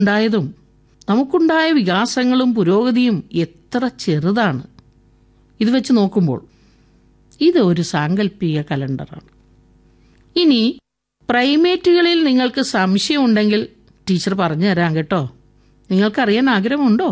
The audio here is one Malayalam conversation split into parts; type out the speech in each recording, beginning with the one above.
ഉണ്ടായതും നമുക്കുണ്ടായ വികാസങ്ങളും പുരോഗതിയും എത്ര ചെറുതാണ് ഇത് വെച്ച് നോക്കുമ്പോൾ ഇത് ഒരു സാങ്കല്പിക കലണ്ടറാണ് ഇനി പ്രൈമേറ്റുകളിൽ നിങ്ങൾക്ക് സംശയമുണ്ടെങ്കിൽ ടീച്ചർ പറഞ്ഞു തരാം കേട്ടോ നിങ്ങൾക്കറിയാൻ ആഗ്രഹമുണ്ടോ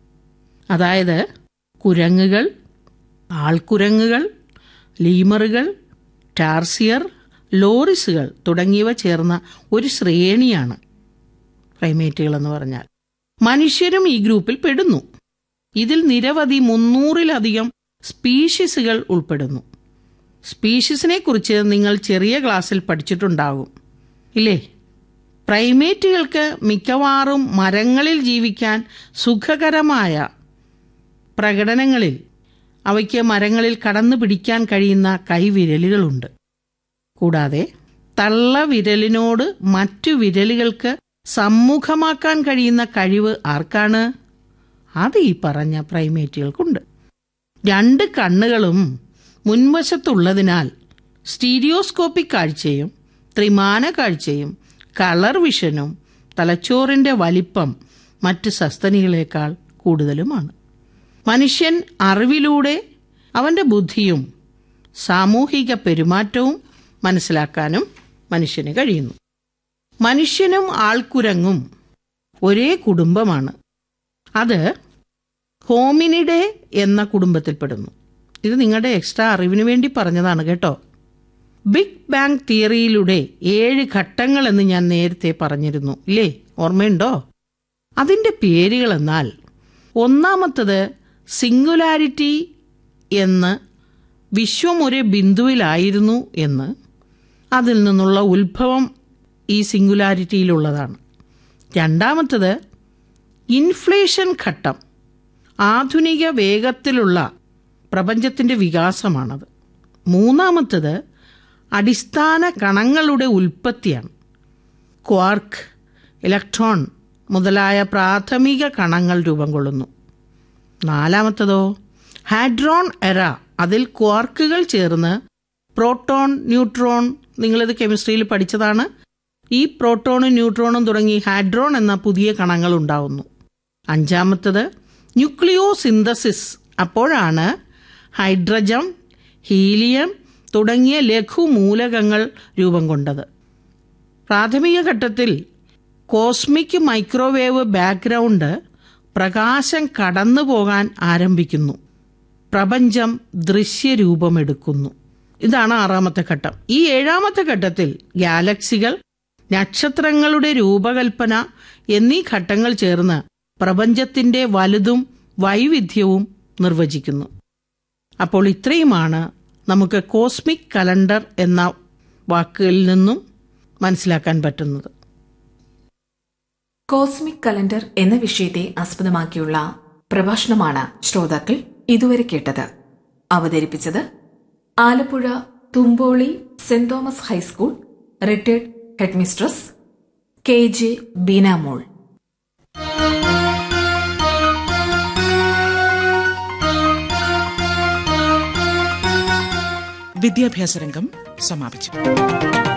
അതായത് കുരങ്ങുകൾ ആൾക്കുരങ്ങുകൾ ലീമറുകൾ ടാർസിയർ ലോറിസുകൾ തുടങ്ങിയവ ചേർന്ന ഒരു ശ്രേണിയാണ് പ്രൈമേറ്റുകൾ എന്ന് പറഞ്ഞാൽ മനുഷ്യരും ഈ ഗ്രൂപ്പിൽ പെടുന്നു ഇതിൽ നിരവധി മുന്നൂറിലധികം സ്പീഷീസുകൾ ഉൾപ്പെടുന്നു സ്പീഷീസിനെ കുറിച്ച് നിങ്ങൾ ചെറിയ ക്ലാസ്സിൽ പഠിച്ചിട്ടുണ്ടാകും ഇല്ലേ പ്രൈമേറ്റുകൾക്ക് മിക്കവാറും മരങ്ങളിൽ ജീവിക്കാൻ സുഖകരമായ പ്രകടനങ്ങളിൽ അവയ്ക്ക് മരങ്ങളിൽ കടന്നു പിടിക്കാൻ കഴിയുന്ന കൈവിരലുകളുണ്ട് കൂടാതെ തള്ളവിരലിനോട് മറ്റു വിരലുകൾക്ക് സമ്മുഖമാക്കാൻ കഴിയുന്ന കഴിവ് ആർക്കാണ് അത് ഈ പറഞ്ഞ പ്രൈമേറ്റുകൾക്കുണ്ട് രണ്ട് കണ്ണുകളും മുൻവശത്തുള്ളതിനാൽ സ്റ്റീരിയോസ്കോപ്പിക് കാഴ്ചയും ത്രിമാന കാഴ്ചയും കളർ വിഷനും തലച്ചോറിന്റെ വലിപ്പം മറ്റ് സസ്തനികളേക്കാൾ കൂടുതലുമാണ് മനുഷ്യൻ അറിവിലൂടെ അവന്റെ ബുദ്ധിയും സാമൂഹിക പെരുമാറ്റവും മനസ്സിലാക്കാനും മനുഷ്യന് കഴിയുന്നു മനുഷ്യനും ആൾക്കുരങ്ങും ഒരേ കുടുംബമാണ് അത് ഹോമിനിഡെ എന്ന കുടുംബത്തിൽപ്പെടുന്നു ഇത് നിങ്ങളുടെ എക്സ്ട്രാ അറിവിന് വേണ്ടി പറഞ്ഞതാണ് കേട്ടോ ബിഗ് ബാങ് തിയറിയിലൂടെ ഏഴ് ഘട്ടങ്ങൾ എന്ന് ഞാൻ നേരത്തെ പറഞ്ഞിരുന്നു ഇല്ലേ ഓർമ്മയുണ്ടോ അതിൻ്റെ പേരുകൾ എന്നാൽ ഒന്നാമത്തത് സിംഗുലാരിറ്റി എന്ന് വിശ്വം ഒരു ബിന്ദുവിലായിരുന്നു എന്ന് അതിൽ നിന്നുള്ള ഉത്ഭവം ഈ സിംഗുലാരിറ്റിയിലുള്ളതാണ് രണ്ടാമത്തത് ഇൻഫ്ലേഷൻ ഘട്ടം ആധുനിക വേഗത്തിലുള്ള പ്രപഞ്ചത്തിൻ്റെ വികാസമാണത് മൂന്നാമത്തത് അടിസ്ഥാന കണങ്ങളുടെ ഉൽപ്പത്തിയാണ് ക്വാർക്ക് ഇലക്ട്രോൺ മുതലായ പ്രാഥമിക കണങ്ങൾ രൂപം കൊള്ളുന്നു നാലാമത്തതോ ഹാഡ്രോൺ എറ അതിൽ ക്വാർക്കുകൾ ചേർന്ന് പ്രോട്ടോൺ ന്യൂട്രോൺ നിങ്ങളിത് കെമിസ്ട്രിയിൽ പഠിച്ചതാണ് ഈ പ്രോട്ടോണും ന്യൂട്രോണും തുടങ്ങി ഹാഡ്രോൺ എന്ന പുതിയ കണങ്ങൾ ഉണ്ടാവുന്നു അഞ്ചാമത്തത് ന്യൂക്ലിയോ സിന്തസിസ് അപ്പോഴാണ് ഹൈഡ്രജം ഹീലിയം തുടങ്ങിയ ലഘുമൂലകങ്ങൾ രൂപം കൊണ്ടത് പ്രാഥമിക ഘട്ടത്തിൽ കോസ്മിക് മൈക്രോവേവ് ബാക്ക്ഗ്രൗണ്ട് പ്രകാശം കടന്നു പോകാൻ ആരംഭിക്കുന്നു പ്രപഞ്ചം ദൃശ്യരൂപമെടുക്കുന്നു ഇതാണ് ആറാമത്തെ ഘട്ടം ഈ ഏഴാമത്തെ ഘട്ടത്തിൽ ഗാലക്സികൾ നക്ഷത്രങ്ങളുടെ രൂപകൽപ്പന എന്നീ ഘട്ടങ്ങൾ ചേർന്ന് പ്രപഞ്ചത്തിന്റെ വലുതും വൈവിധ്യവും നിർവചിക്കുന്നു അപ്പോൾ ഇത്രയുമാണ് നമുക്ക് കോസ്മിക് കലണ്ടർ എന്ന വാക്കുകളിൽ നിന്നും മനസ്സിലാക്കാൻ പറ്റുന്നത് കോസ്മിക് കലണ്ടർ എന്ന വിഷയത്തെ ആസ്പദമാക്കിയുള്ള പ്രഭാഷണമാണ് ശ്രോതാക്കൾ ഇതുവരെ കേട്ടത് അവതരിപ്പിച്ചത് Alappuzha Thumpoly saint Thomas high school retired headmistress K J Beenamol വിദ്യാഭ്യാസ രംഗം സമാപിച്ചു